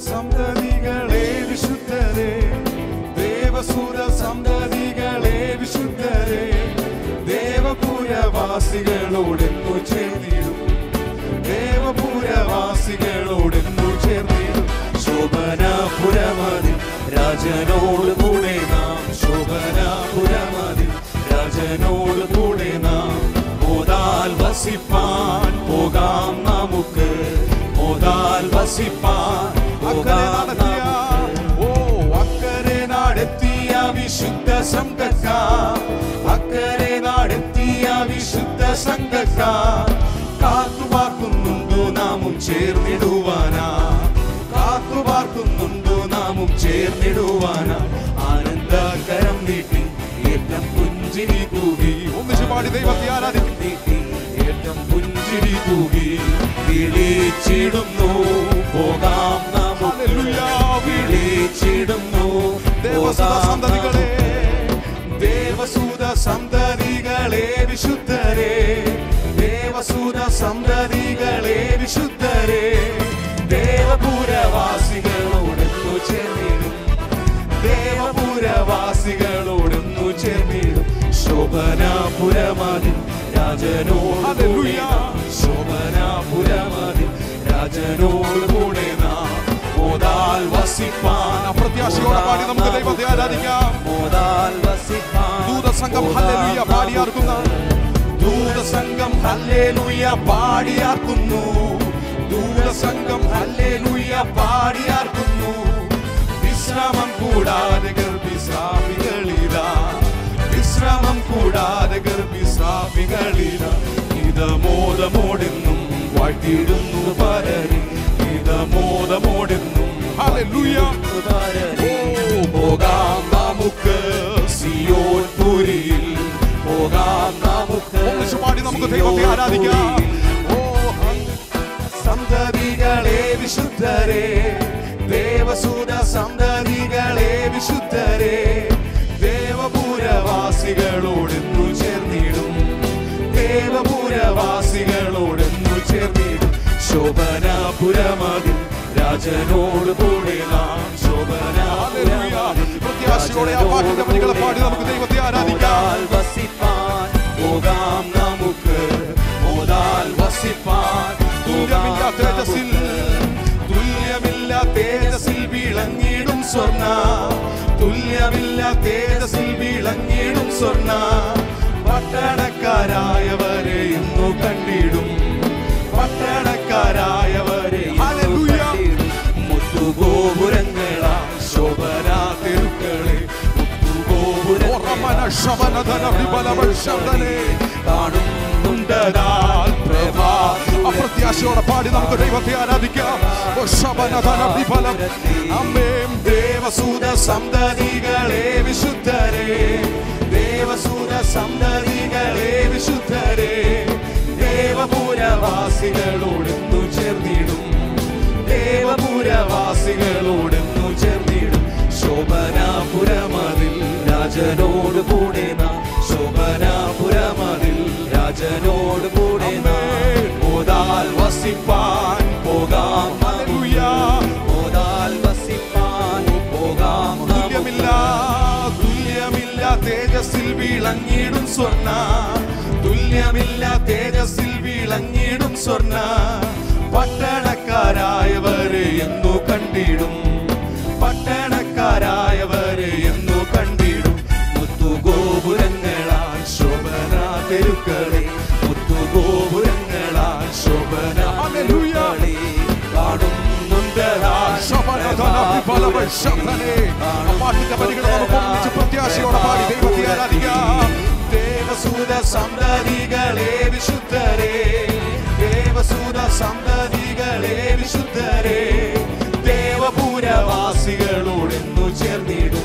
സന്തതികളെ വിശുദ്ധരെ ദേവസൂര സന്തതികളെ വിശുദ്ധരെ ദേവപുരവാസികളോടെന്നു ചേർന്നിടും ദേവപുരവാസികളോടെന്നു ചേർന്നിടും ശോഭനാപുരമതി രാജനോട് കൂടെ നാം ശോഭനാപുരമതി രാജനോട് കൂടെ നാം മോതാൽ വസിപ്പാൻ പോകാം നമുക്ക് മോതാൽ വസിപ്പാൻ പോകാം നമുക്ക് ഓ അക്കരെ നാടെത്തിയ വിശുദ്ധ സംഘക്കാർ അക്കരെ നാടെത്തിയ വിശുദ്ധ സംഘക്കാർ കാത്തുപാർക്കുന്നുണ്ടോ നാമും ചേർന്നിടുവാനാ കാത്തുപാർക്കുന്നുണ്ടോ നാമും ചേർന്നിടുവാനാ ആനന്ദകരം നീട്ടി ഏറ്റം പുഞ്ചിരി തൂകി ഒന്നിച്ചു പാടി ദൈവത്തെ ആരാധിക്കും നീട്ടി ഏറ്റം പുഞ്ചിരി തൂകി വിളിച്ചിടുന്നു പോകാം നമുക്ക് വിളിച്ചിടുന്നു ദേവസുത സന്തതികളെ ദേവസൂത സന്തതികളെ വിശുദ്ധരെ ദേവസൂത സന്തതികളെ വിശുദ്ധരെ ദേവപുരവാസികളോടൊന്നു ചേർന്നിടും ദേവപുരവാസികളോടൊന്നു ചേർന്നിടും ശോഭനാപുരമതിൽ രാജനോട് കൂടെ നാം. ശോഭനാപുരമതിൽ രാജനോട് കൂടെ നാം മോതാൽ വസിപ്പാൻ അപ്രത്യാശയോടെ പാടി നമുക്ക് ദൈവത്തെ ആരാധിക്കാം. മോതാൽ വസിപ്പാൻ ദൂതസംഘം ഹല്ലേലൂയ പാടിയാർക്കുന്ന ദൂതസംഘം ഹല്ലേലൂയ പാടിയാർക്കുന്നു ദൂതസംഘം ഹല്ലേലൂയ പാടിയാർക്കുന്നു വിശ്രമം കൂടാതെ ഗർഭിസ്രാവികളിതാ വിശ്രമം കൂടാതെ ഗർഭിസ്രാവികളിതാ ഇതമോദമോടെന്നും വാഴ്ത്തിയിടുന്നു പരരി ഇതമോദമോടെന്നും ഹല്ലേലൂയ. പരരി പോകാം നമുക്ക് സിയോൻ പുരിയിൽ പോകാം നമുക്ക് ഒന്നിച്ചു പാടി നമുക്ക് ദൈവത്തെ ആരാധിക്കാം. ഓ സന്തതികളെ വിശുദ്ധരെ ദേവസൂത സന്തതികളെ വിശുദ്ധരെ ദേവപുരവാസികളോടെന്നു ചേർന്നിടും ദേവപുരവാസികളോടെന്നു ചേർന്നിടും ശോഭനാപുരമതിൽ രാജനോട് കൂടെ നാം ശോഭനാപുരമതിൽ പ്രത്യാശയോടെ ആ പാട്ടിന്റെ വരികളെ പാടി നമുക്ക് ദൈവത്തെ ആരാധിക്കാം മോതാൽ വസിപ്പാൻ പോകാം നമുക്ക് മോതാൽ വസിപ്പാൻ തുല്യമില്ല തേജസ്സിൽ. തുല്യമില്ല തേജസ്സിൽ വിളങ്ങിടും സ്വർണ്ണ തുല്യമില്ല തേജസ്സിൽ വിളങ്ങിടും സ്വർണ്ണ പട്ടണക്കാരായവരെ ഇന്നു കണ്ടിടും പട്ടണക്കാരായവരെ ഇന്നു ഹല്ലേലൂയ. കണ്ടിടും. മുത്തുഗോപുരങ്ങളാ ശോഭനാ തെരുക്കളെ മുത്തുഗോപുരങ്ങളാ ഓർമ്മന ശവനധന വിബലവൾ ശബ്ദനെ. കാണുന്നുണ്ടതാൽ പ്രഭാ അപ്രത്യാശയോടെ പാടി നമുക്ക് ദൈവത്തെ ആരാധിക്കാം ഓ ശബനധന വിബലം അമ്മേം ദേവസൂത സന്തതികളെ വിശുദ്ധരെ ദേവസൂത സന്തതികളെ വിശുദ്ധരെ ദേവപുരവാസികളോടൊന്നു ചേർന്നിടും ദേവപുരവാസികളോടൊന്നു ചേർന്നിടും ശോഭനാപുരമതിൽ രാജനോട് കൂടെ നാം ശോഭനാപുരമതിൽ രാജനോട് കൂടെ നാം മോതാൽ വസിപ്പാൻ പോകാം ഹല്ലേലൂയ. മോതാൽ വസിപ്പാൻ പോകാം തുല്യമില്ല തുല്യമില്ല തേജസ്സിൽ വിളങ്ങിടും സ്വർണ്ണ തുല്യമില്ല തേജസ്സിൽ വിളങ്ങിടും സ്വർണ്ണ പട്ടണക്കാരായവരെ എന്നു കണ്ടിടും പട്ടണക്കാരായവരെ എന്നു കണ്ടിടും മുത്തുഗോപുരങ്ങളാൽ ശോഭന തെരുക്കളെ മുത്തുഗോപുരങ്ങളാൽ ശോഭന തെരുക്കളെ കാണുന്നുണ്ടതാ ശബനധന വിബലവൾ ശബ്ദനെ. ആ പാട്ടിന്റെ വരികൾ നമുക്ക് ഒന്നിച്ച് പ്രത്യാശയോടെ പാടി ദൈവത്തെ ആരാധിക്കാം ദേവസൂത സന്തതികളെ വിശുദ്ധരെ ദേവസൂത സന്തതികളെ വിശുദ്ധരെ ദേവപുരവാസികളോടെന്നു ചേർന്നിടും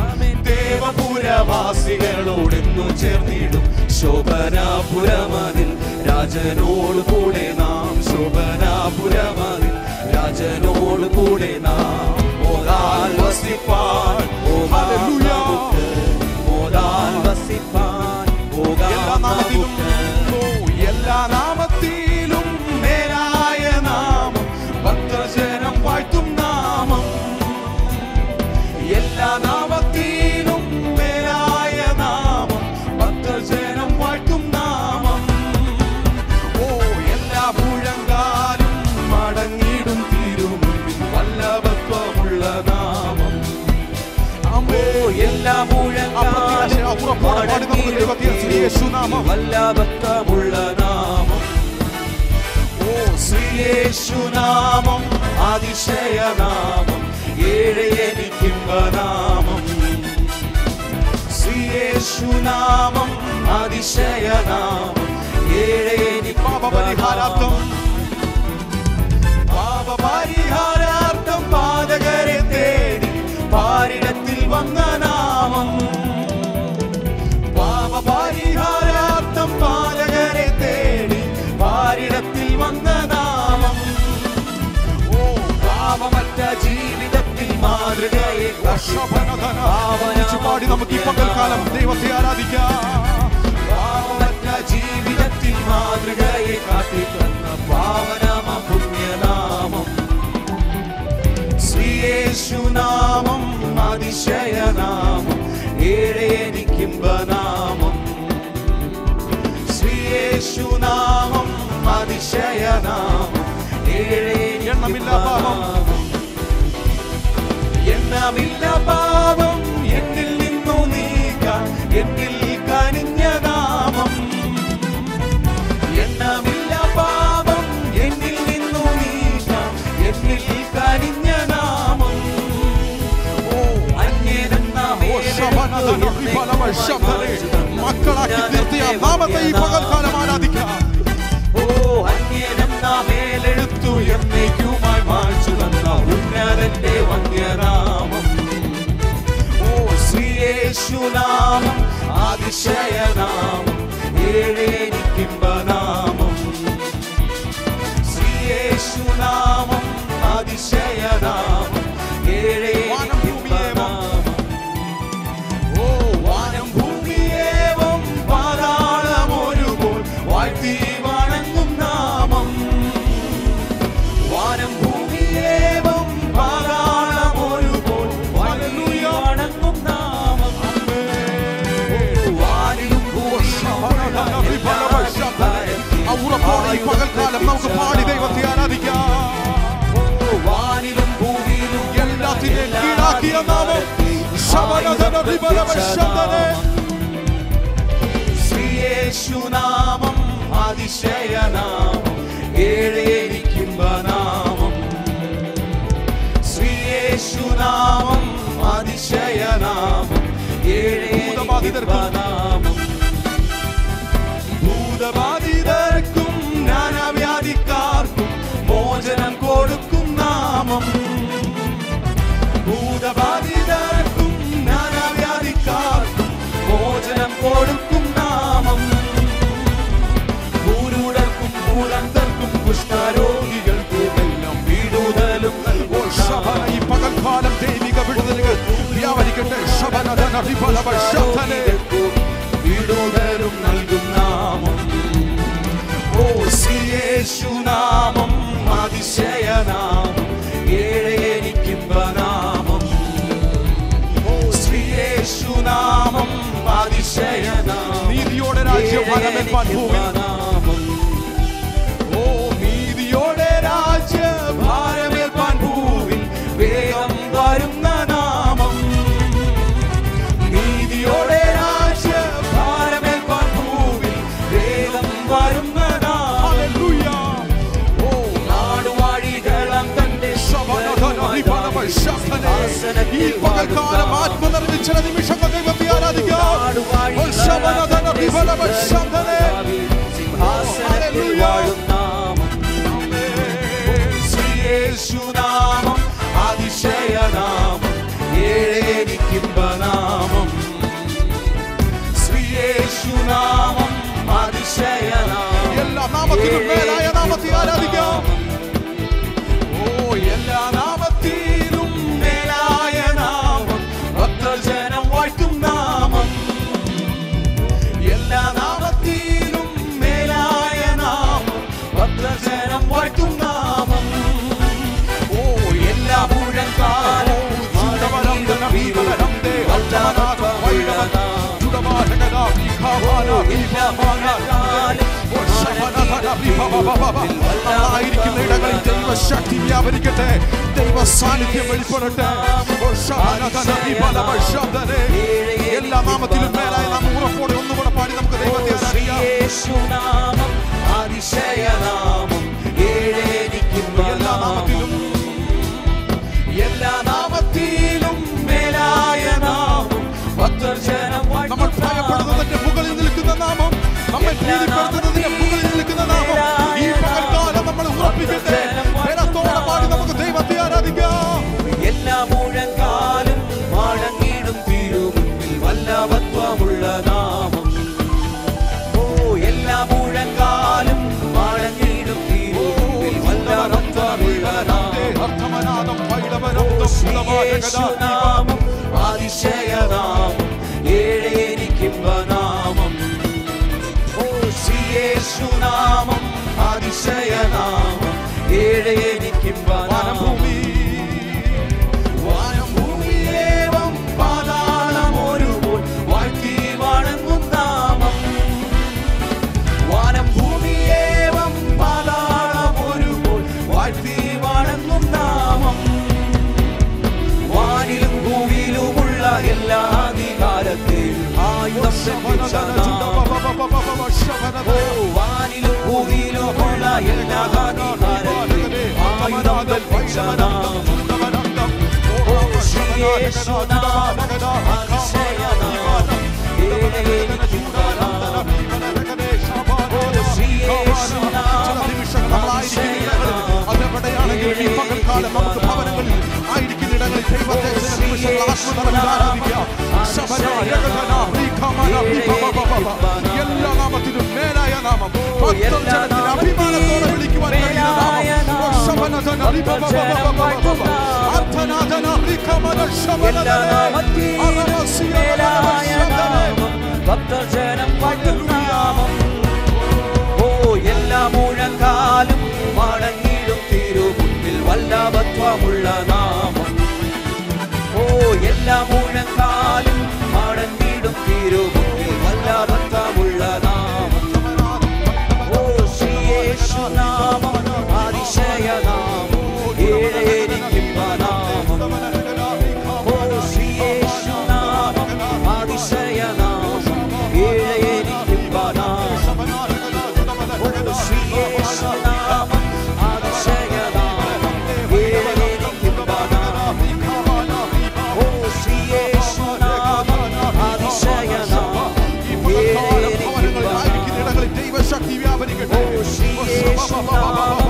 ദേവപുരവാസികളോടെന്നു ചേർന്നിടും ശോഭനാപുരമതിൽ രാജനോട് കൂടെ നാം ശോഭനാപുരമതിൽ രാജനോട് കൂടെ നാം മോതാൽ വസിപ്പാൻ പോകാം ഹല്ലേലൂയ. നമുക്ക്. മോതാൽ വസിപ്പാൻ പോകാം എല്ലാ നാമത്തിലും നമുക്ക്. ഓ, എല്ലാ നാമത്തിലും മേലായ നാമം ഭക്തജനം വാഴ്ത്തും നാമം ശക്തിയോടെ പാടി നമുക്ക് ദൈവത്തെ യേശുനാമം വല്ലഭത്വമുള്ള നാമം ഓ ശ്രീയേശുനാമം അതിശയനാമം ഏഴ് എനിക്കിമ്പനാമം ശ്രീയേശുനാമം അതിശയനാമം ഏഴ് പാപപരിഹാരാർത്ഥം പാപപരിഹാരാർത്ഥം പാതകരെ തേടി പാരിടത്തിൽ വന്ന നാമം പാപപരിഹാരാർത്ഥം പാതകരെ തേടി പാരിടത്തിൽ വന്ന നാമം ഓ പാപമറ്റ ജീവിതത്തിൽ മാതൃകയെ ശോഭനധന ഒന്നിച്ച് പാടി നമുക്ക് ഈ പകൽക്കാലം ദൈവത്തെ ആരാധിക്കാം പാവമറ്റ ജീവിതത്തിൽ മാതൃകയെ കാട്ടിത്തന്ന പാവനമ പുണ്യനാമം ശ്രീയേശുനാമം അതിശയനാമം ഏഴ് എനിക്കിമ്പനാമം ശ്രീയേശുനാമം അതിശയനാമം ഏഴ് എണ്ണമില്ല പാപം. എണ്ണമില്ല പാപം എന്നിൽ നിന്നു നീക്കാൻ എന്നിൽ കനിഞ്ഞ നാമം എണ്ണമില്ല പാപം എന്നിൽ നിന്നു നീക്കാൻ എന്നിൽ കനിഞ്ഞ നാമം ഓ അന്യനെന്ന ഓ ശോഭനധന വിഫലമ ശബ്ദനെ മക്കളാക്കി തീർത്തിയ നാമത്തെ ഈ പകൽക്കാലം ആരാധിക്കാം ഓ അന്യനെന്ന മേലെഴുത്തു എന്നേക്കുമായി മായ്ച്ചു തന്ന ഉന്നതന്റെ വന്യനാമം ഓ ശ്രീയേശുനാമം അതിശയനാമം ഏഴേനിക്കിമ്പനാമം ശ്രീയേശുനാമം അതിശയനാമം വാനം ഭൂമിയേവം. ഏഴേനിക്കിമ്പനാമം ഓ വാനം ഭൂമിയേവം പാതാളമൊരുപോൽ വാഴ്ത്തി വണങ്ങും നാമം വാനം ഭൂമിയേവം പാതാളമൊരുപോൽ വാഴ്ത്തി വണങ്ങും നാമം വാനിലും ശോഭനധന വിഫലമ ശബ്ദനെ ആ ഉറപ്പോടെ ഈ പകൽക്കാലം നമുക്ക് പാടി ദൈവത്തെ ആരാധിക്കാം വാനിലും ഭൂമിയിലും എല്ലാത്തിനെയും കീഴാക്കിയ നാമം ശബനധന വിഫലമ ശബ്ദനെ ശ്രീയേശുനാമം അതിശയനാമം ഏഴേനിക്കുംബനാമം ശ്രീയേശുനാമം അതിശയനാമം ഏഴേനിക്കുംബനാമം ഭൂതബാധിതർക്കും നാനാവ്യാധിക്കാർക്കും മോചനം കൊടുക്കും നാമം ഭൂതബാധിതർക്കും നാനാവ്യാധിക്കാർക്കും മോചനം കൊടുക്കും നാമം ഭൂരുടർക്കും ഭൂരന്തർക്കും കുഷ്ഠരോഗികൾക്കും വിടുതലും ഓ ശബന ഈ പകൽക്കാലം ദൈവിക വിടുതലുകൾ വ്യാപരിക്കട്ടെ ശബനധന വിഫലമ ശബ്ദനെ വിടുതലും നൽകും നാമം ഓ ശ്രീയേശുനാമം അതിശയനാമം ഏഴേനിക്കിമ്പനാമം ഓ ശ്രീയേശുനാമം അതിശയനാമം നീതിയോടെ രാജ്യഭരമേൽപ്പാൻ ഭൂമിയിൽ നാമം ഓ നീതിയോടെ രാജ്യഭാരമേൽപ്പാൻ ഭൂവിൽ വേഗം വരുന്ന നാമം നീതിയോടെ രാജ്യഭാരമേൽപ്പാൻ ഭൂവിൽ വേഗം വരുന്ന നാമം ഹല്ലേലൂയ ഓ നാടുവാഴികളം തന്റെ ശബനധന വിഫലമ ശബ്ദനെ ഈ പകൽക്കാലം ആത്മനിർമ്മിച്ച നിമിഷങ്ങൾ ദൈവത്തെ ആരാധിക്കാം ഓ ശബനധന വിഫലമ ശബ്ദനെ സിംഹാസനത്തിൽ വാഴും നാമം ശ്രീയേശുനാമം അതിശയനാമം ഏഴേനിക്കിമ്പനാമം ശ്രീയേശുനാമം അതിശയനാമം എല്ലാ നാമത്തിനും മേലായ നാമത്തെ ആരാധിക്കാം ഓ എല്ലാ നാമത്തിലും മേലായ നാമം ഭക്തജനം വാഴ്ത്തും നാമം എല്ലാ നാമത്തിലും മേലായ നാമം ഭക്തജനം വാഴ്ത്തും നാമം ഓ എല്ലാ മുഴങ്കാലവും ചുടവരം ധന വിഫലം ദേ അൽത്തമനാഥ വൈഡവൻ ചുടമാരകന വിഖാവാന വിഫാവാന ഓ ശബനധന വിഫവവവവ. അല്ലായിരിക്കുന്ന ഇടങ്ങളിൽ ദൈവ ദൈവശക്തി വ്യാപരിക്കട്ടെ ദൈവ സാന്നിധ്യം വെളിപ്പെടട്ടെ ഓ ശബനധന വിബലവ ശബ്ദനെ. എല്ലാ നാമത്തിലും മേലായ നാം ഉറപ്പോടെ ഒന്നുകൂടെ പാടി നമുക്ക് ദൈവത്തെ അറിയാം യേശുനാമം അതിശയനാമം ഏഴേനിക്കുന്ന എല്ലാ നാമത്തിലും എല്ലാ നാമത്തിലും മേലായ നാമം ഭക്തജനം നമ്മൾ ഭയപ്പെടുന്നതിന്റെ മുകളിൽ നിൽക്കുന്ന നാമം നമ്മെ ഭീതിപ്പെടുത്തുന്നതിന്റെ മുകളിൽ നിൽക്കുന്ന നാമം ഈ പകൽക്കാലം നമ്മൾ ഉറപ്പിക്കട്ടെ ബലത്തോടെ പാടി നമുക്ക് ദൈവത്തെ ആരാധിക്കാം എല്ലാ മുഴങ്കാലും മടങ്ങിടും തിരുമുൻപിൽ വല്ലഭത്വമുള്ള നാമം ഓ എല്ലാ മുഴങ്കാലും മടങ്ങിടും തിരുമുൻപിൽ വല്ലഭത്വമുള്ള നാമം അർത്ഥമനാദം പൈടവനന്തം സുലഭാരകദാ യേശുനാമം അതിശയനാമം ഏഴേനിക്കുമ്പ നാമം ഓ യേശുനാമം അതിശയനാമം ഏഴേനിക്കുമ്പ നാമം ഭൂമി വാനം ഭൂമിയേവം പാതാളമൊരുപോൽ വാഴ്ത്തി വണങ്ങും നാമം വാനം ഭൂമിയേവം പാതാളമൊരുപോൽ വാഴ്ത്തി വണങ്ങും നാമം വാനിലും ഭൂമിയിലുമുള്ള എല്ലാ അധികാരത്തെയും ആയുധം ലഭിച്ച നാമം ഓ വാനിലും ഭൂമിയിലുമുള്ള എല്ലാ അധികാരത്തെയും ആയുധം ലഭിച്ച നാമം അതെവിടെയാണെങ്കിലും ഈ പകൽക്കാലം നമുക്ക് ഭവനങ്ങളിൽ ആയിരിക്കുന്ന ഇടങ്ങളിൽ ദൈവത്തെ ചില നിമിഷങ്ങൾ ആത്മനിറവിൽ ആരാധിക്കാം ശബന, രഗതന, റീഖമന, റിബബബബബ. എല്ലാ നാമത്തിലും മേലായ നാമം ഭക്തജനത്തിന് അഭിമാനത്തോടെ വിളിക്കുവാൻ കഴിയുന്ന നാമം ഓ ശബനധന, റിബബബബബബബ. അർത്ഥനാഥന, റിഖമന, ശബനധനെ. അറമസിയ, ശബനധനെ. ഭക്തജനം നാമം ഓ എല്ലാ മുഴങ്കാലും മടങ്ങിടും തിരുമുൻപിൽ വല്ലഭത്വമുള്ള നാമം ഓ എല്ലാ മുഴങ്കാലും മടങ്ങിടും തിരുമുൻപിൽ വല്ലഭത്വമുള്ള നാമം ഓ ശ്രീയേശുനാമം അതിശയനാമം ഏഴേരിക്കുമ്പ നാമം ഓ ശ്രീയേശുനാമം അതിശയനാമം ഏഴേരിക്കുമ്പ നാമം ഓ ശ്രീയേശുനാമം അതിശയനാമം ഏഴേരിക്കുമ്പ നാമം ഓ ശ്രീയേശുനാമം അതിശയനാമം ഏഴേരിക്കുമ്പ നാമം ഇടങ്ങളിൽ ദൈവശക്തി വ്യാപരിക്കട്ടെ ഓ ശ്രീയേശുനാമം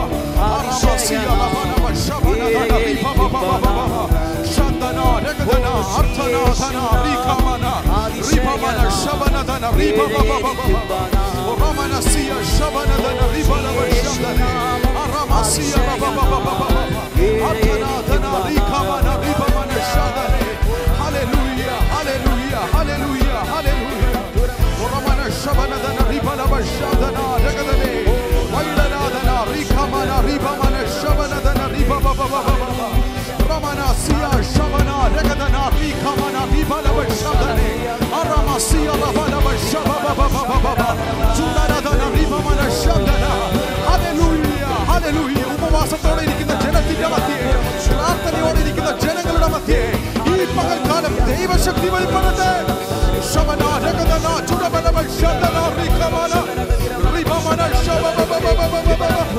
Hallelujah, hallelujah, hallelujah, hallelujah. ഉറമന ശബനദന റിബലവ ശബ്ദന രഗദനെ. വൈഡനാദന റിഖമന റിബമന ശബനദന റിബബബബബബ. റമന സിയ ശബന രഗദന റിഖമന റിബലവ ശബ്ദനെ. അറമ സിയ റബലവ ശബബബബബബ. ചുണ്ടനദന റിബമന ശബ്ദന. ഹല്ലേലൂയ, ഹല്ലേലൂയ. ഉപവാസത്തോടെ ഇരിക്കുന്ന ജനത്തിന്റെ മധ്യേ പ്രാർത്ഥനയോടെ ഇരിക്കുന്ന ജനങ്ങളുടെ മധ്യേ ഈ പകൽക്കാലം ദൈവശക്തി വെളിപ്പെടട്ടെ ശബന രഗദന ചുടബലവ ശബ്ദന റിഖമന റിബമന ശബബബബബബബ.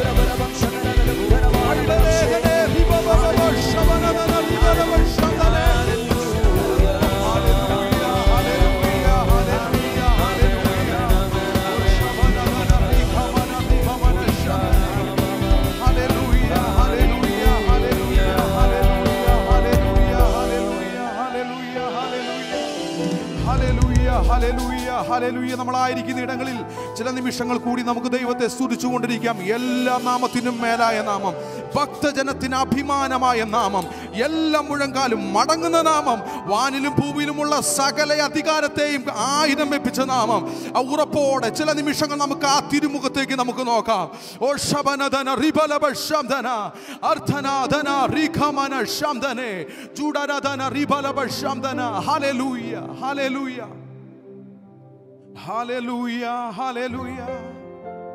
വൈഡനേദനെ റിബബബബ ശബനദന റിബലവ ശബ്ദനെ. ഹല്ലേലൂയ, ഹല്ലേലൂയ, ഹല്ലേലൂയ, ഹല്ലേലൂയ. ശബനദന റിഖമന റിബമന ശബ്ദന. Hallelujah, hallelujah, hallelujah, hallelujah, hallelujah, hallelujah, hallelujah, hallelujah. Hallelujah, hallelujah, hallelujah. നമ്മളായിരിക്കുന്ന ഇടങ്ങളിൽ ചില നിമിഷങ്ങൾ കൂടി നമുക്ക് ദൈവത്തെ സ്തുതിച്ചുകൊണ്ടിരിക്കാം എല്ലാ നാമത്തിനും മേലായ നാമം ഭക്തജനത്തിന് അഭിമാനമായ നാമം എല്ലാ മുഴങ്കാലും മടങ്ങുന്ന നാമം വാനിലും ഭൂമിയിലുമുള്ള സകല അധികാരത്തെയും ആയുധം വെപ്പിച്ച നാമം ആ ഉറപ്പോടെ ചില നിമിഷങ്ങൾ നമുക്ക് ആ തിരുമുഖത്തേക്ക് നമുക്ക് നോക്കാം ഓ ശബനധന റിബലബ ശബ്ദന അർത്ഥനാധന റിഖമന ശബ്ദനെ ചൂടരധന റിബലബ ശബ്ദന ഹല്ലേലൂയ ഹല്ലേലൂയ ഹല്ലേലൂയ ഹല്ലേലൂയ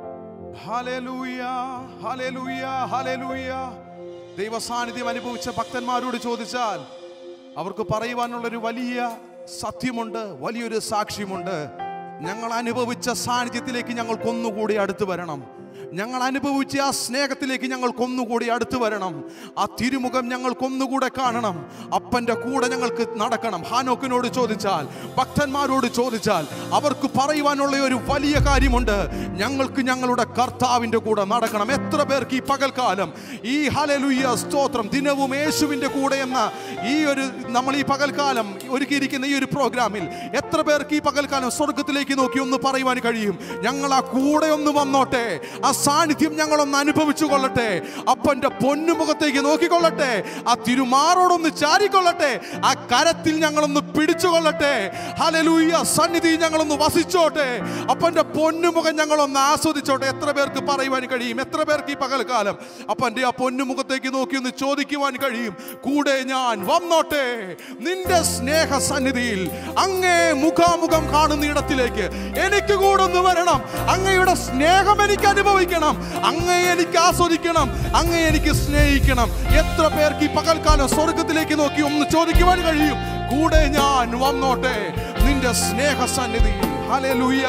ഹല്ലേലൂയ, ഹല്ലേലൂയ, ഹല്ലേലൂയ. ദൈവ സാന്നിധ്യം അനുഭവിച്ച ഭക്തന്മാരോട് ചോദിച്ചാൽ അവർക്ക് പറയുവാനുള്ളൊരു വലിയ സത്യമുണ്ട് വലിയൊരു സാക്ഷ്യമുണ്ട് ഞങ്ങൾ അനുഭവിച്ച സാന്നിധ്യത്തിലേക്ക് ഞങ്ങൾക്കൊന്നുകൂടി അടുത്ത് വരണം ഞങ്ങൾ അനുഭവിച്ച ആ സ്നേഹത്തിലേക്ക് ഞങ്ങൾക്കൊന്നുകൂടി അടുത്ത് വരണം ആ തിരുമുഖം ഞങ്ങൾക്കൊന്നുകൂടെ കാണണം അപ്പൻ്റെ കൂടെ ഞങ്ങൾക്ക് നടക്കണം ഹാനോക്കിനോട് ചോദിച്ചാൽ ഭക്തന്മാരോട് ചോദിച്ചാൽ അവർക്ക് പറയുവാനുള്ള ഒരു വലിയ കാര്യമുണ്ട് ഞങ്ങൾക്ക് ഞങ്ങളുടെ കർത്താവിൻ്റെ കൂടെ നടക്കണം എത്ര പേർക്ക് ഈ പകൽക്കാലം ഈ ഹലലുയ്യ സ്തോത്രം ദിനവും യേശുവിൻ്റെ കൂടെ എന്ന ഈ ഒരു നമ്മൾ ഈ പകൽക്കാലം ഒരുക്കിയിരിക്കുന്ന ഈ ഒരു പ്രോഗ്രാമിൽ എത്ര പേർക്ക് ഈ പകൽക്കാലം സ്വർഗത്തിലേക്ക് നോക്കി ഒന്ന് പറയുവാൻ കഴിയും ഞങ്ങൾ ആ കൂടെ ഒന്ന് വന്നോട്ടെ ആ സാന്നിധ്യം ഞങ്ങളൊന്ന് അനുഭവിച്ചു കൊള്ളട്ടെ അപ്പൻ്റെ പൊന്നുമുഖത്തേക്ക് നോക്കിക്കൊള്ളട്ടെ ആ തിരുമാറോടൊന്ന് ചാരിക്കൊള്ളട്ടെ ആ കരത്തിൽ ഞങ്ങളൊന്ന് പിടിച്ചുകൊള്ളട്ടെ ഹലലൂയ സന്നിധി ഞങ്ങളൊന്ന് വസിച്ചോട്ടെ അപ്പൻ്റെ പൊന്നുമുഖം ഞങ്ങളൊന്ന് ആസ്വദിച്ചോട്ടെ എത്ര പേർക്ക് പറയുവാൻ കഴിയും എത്ര പേർക്ക് ഈ പകൽക്കാലം അപ്പൻ്റെ ആ പൊന്നുമുഖത്തേക്ക് നോക്കി ഒന്ന് ചോദിക്കുവാൻ കഴിയും കൂടെ ഞാൻ വന്നോട്ടെ നിന്റെ സ്നേഹ സന്നിധിയിൽ അങ്ങേ മുഖാമുഖം കാണുന്ന ഇടത്തിലേക്ക് എനിക്ക് കൂടെ ഒന്ന് വരണം അങ്ങയുടെ സ്നേഹം എനിക്ക് അനുഭവിക്കണം അങ്ങയെ എനിക്ക് ആസ്വദിക്കണം അങ്ങയെ എനിക്ക് സ്നേഹിക്കണം എത്ര പേർക്ക് ഈ പകൽക്കാലം സ്വർഗത്തിലേക്ക് നോക്കി ഒന്ന് ചോദിക്കുവാൻ കഴിയും കൂടെ ഞാൻ വന്നോട്ടെ നിന്റെ സ്നേഹ സന്നിധിയിൽ ഹല്ലേലൂയ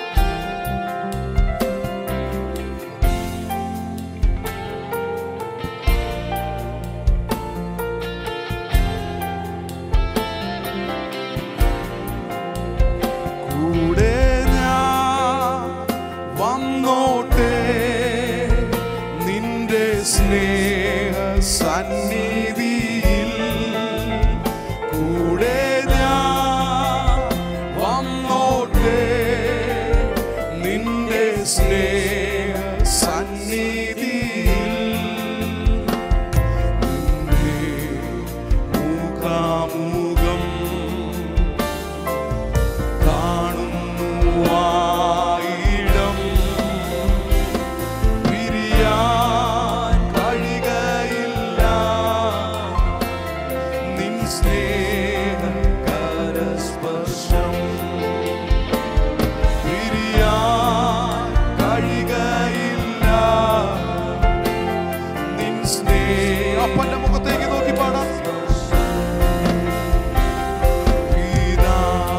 കൂടെ ഞാൻ വന്നോട്ടെ നിന്റെ സ്നേഹ സന്നിധിയിൽ കൂടെ ഞാൻ വന്നോട്ടെ നിന്റെ സ്നേഹ സന്നിധിയിൽ നിന്നെ മുഖാമുഖം കാണുന്നുവായിടം പിരിയാൻ കഴിയുകയില്ല നിൻ സ്നേഹ കരസ്പർശം പിരിയാൻ കഴിയുകയില്ല നിൻ സ്നേഹ അപ്പന്റെ മുഖത്തേക്ക് നോക്കി പാടാം പിതാ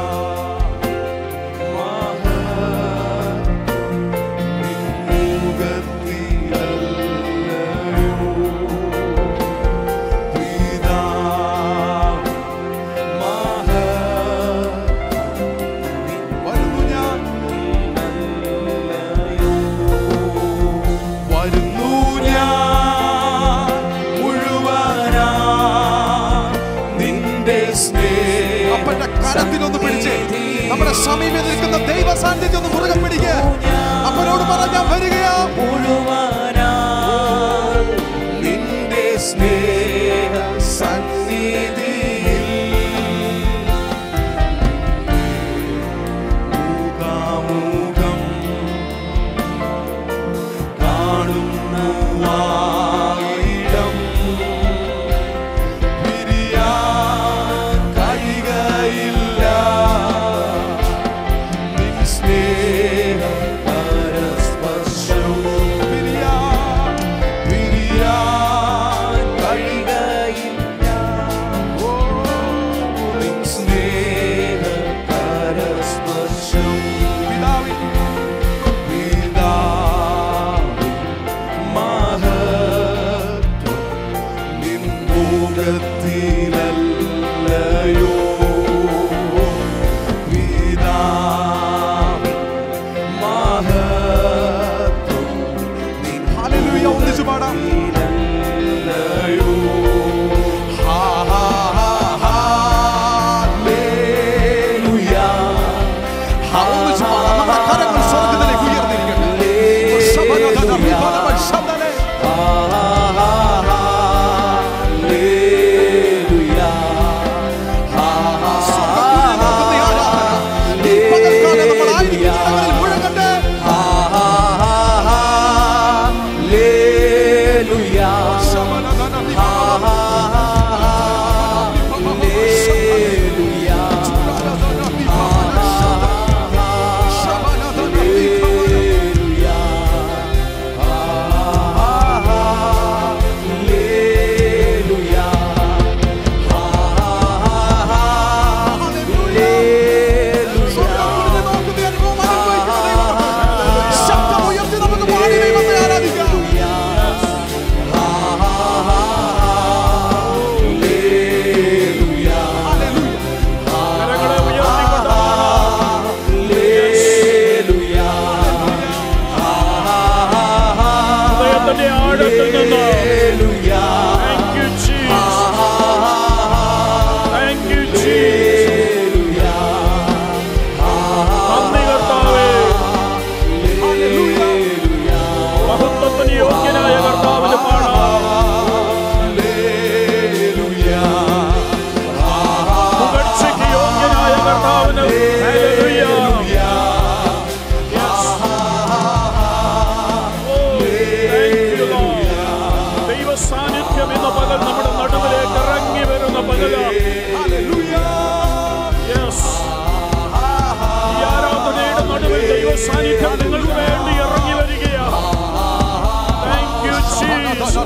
വരുന്നു ഞാൻ മുഴുവനാ നിന്റെ സ്നേഹ അപ്പന്റെ കരത്തിലൊന്ന് പിടിച്ച് നമ്മുടെ സമീപം നിൽക്കുന്ന ദൈവ സാന്നിധ്യം ഒന്ന് മുറുകെ പിടിക്കുക അപ്പനോട് പറഞ്ഞാൽ വരികയാ നിന്റെ സ്നേഹ സന്നിധിയിൽ മുഖാമുഖം കാണുന്നുവായിടം പിരിയാൻ കഴിയുകയില്ല നിൻ സ്നേഹ പരസ്പർശം പിരിയാൻ പിരിയാൻ കഴിയുകയില്ല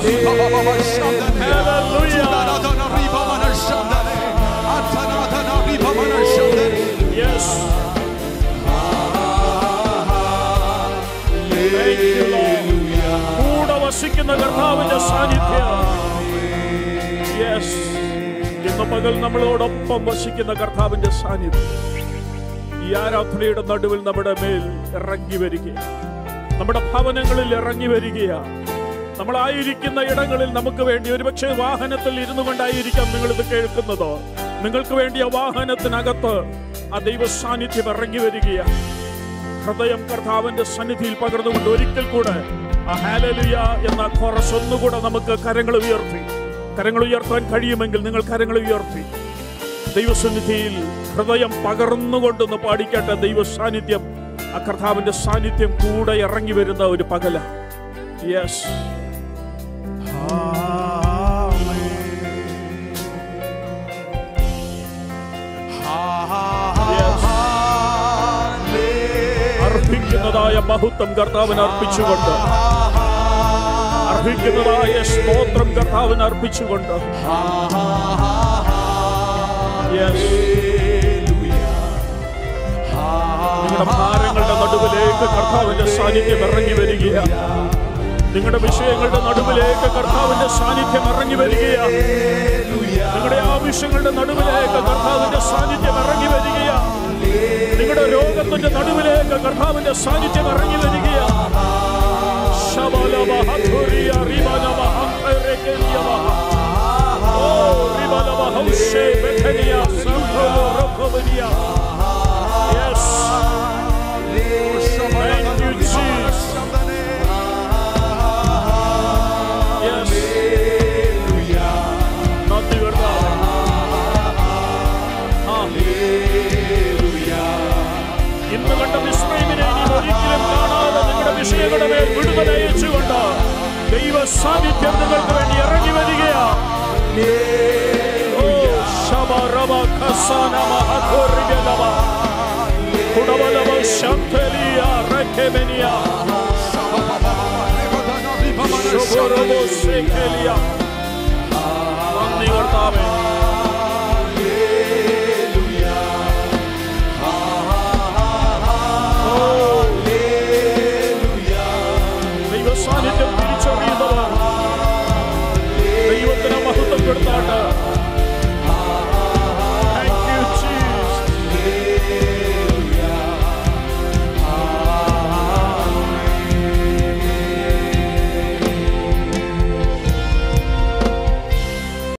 Yes. Thank you, Lord. കൂടെ വസിക്കുന്ന കർത്താവിന്റെ സാന്നിധ്യം യെസ് ഇന്ന് പകൽ നമ്മളോടൊപ്പം വസിക്കുന്ന കർത്താവിന്റെ സാന്നിധ്യം ഈ ആരാധനയുടെ നടുവിൽ നമ്മുടെ മേൽ ഇറങ്ങി വരികയാണ് നമ്മുടെ ഭവനങ്ങളിൽ ഇറങ്ങി വരികയാണ് നമ്മളായിരിക്കുന്ന ഇടങ്ങളിൽ നമുക്ക് വേണ്ടി ഒരുപക്ഷെ വാഹനത്തിൽ ഇരുന്നു കൊണ്ടായിരിക്കാം നിങ്ങൾ ഇത് കേൾക്കുന്നത് നിങ്ങൾക്ക് വേണ്ടി ആ വാഹനത്തിനകത്ത് ആ ദൈവ സാന്നിധ്യം ഇറങ്ങി വരികയാണ് ഹൃദയം കർത്താവിന്റെ സന്നിധിയിൽ പകർന്നുകൊണ്ട് ഒരിക്കൽ കൂടെ ആ ഹാലലുയ എന്ന കോറസ് ഒന്നുകൂടെ നമുക്ക് കരങ്ങൾ ഉയർത്തി കരങ്ങൾ ഉയർത്താൻ കഴിയുമെങ്കിൽ നിങ്ങൾ കരങ്ങൾ ഉയർത്തി ദൈവസന്നിധിയിൽ ഹൃദയം പകർന്നുകൊണ്ടൊന്ന് പാടിക്കട്ടെ ദൈവ സാന്നിധ്യം ആ കർത്താവിന്റെ സാന്നിധ്യം കൂടെ ഇറങ്ങി വരുന്ന ഒരു പകല യെസ് അർപ്പിക്കുന്നതായ മഹത്വം കർത്താവിന് അർപ്പിച്ചുകൊണ്ട് അർപ്പിക്കുന്നതായ സ്തോത്രം കർത്താവിന് അർപ്പിച്ചുകൊണ്ട് Yes. നിങ്ങളുടെ ഭാരങ്ങളുടെ നടുവിലേക്ക് കർത്താവിന്റെ സാന്നിധ്യം ഇറങ്ങി വരികയാണ് നിങ്ങളുടെ വിഷയങ്ങളുടെ നടുവിലേക്ക് കർത്താവിന്റെ സാന്നിധ്യം ഇറങ്ങി വരികയാണ് നിങ്ങളുടെ ആവശ്യങ്ങളുടെ നടുവിലേക്ക് കർത്താവിന്റെ സാന്നിധ്യം ഇറങ്ങി വരികയാണ് നിങ്ങളുടെ രോഗത്തിന്റെ നടുവിലേക്ക് കർത്താവിന്റെ സാന്നിധ്യം ഇറങ്ങി വരികയാണ് ശബലവ ഹധുരിയ റിബലവ ഹംഹരകലിയവ. ഓ, റിബലവ ഹൗഷേ ബെഥനിയ സംഭവ റോക്കോബനിയ. Yes. Thank you, Jesus. Yes. നന്ദി കർത്താവേ. ആ. ഇന്ന് കണ്ട വിസ്മയമിനെ ഇനി ഒരിക്കലും കാണാതെ നിങ്ങളുടെ വിഷയങ്ങളുടെ മേൽ വിടുതൽ അയച്ചുകൊണ്ട് ദൈവ സാന്നിധ്യം നിങ്ങൾക്ക് വേണ്ടി ഇറങ്ങി വരികയാ ഓ ശബരവ ഖസാനമ അധോരിഗലവ കുടവലവ ശംഖലിയ റെഖെബനിയ ശുഭരവോ ശേഖലിയ നന്ദി കർത്താവേ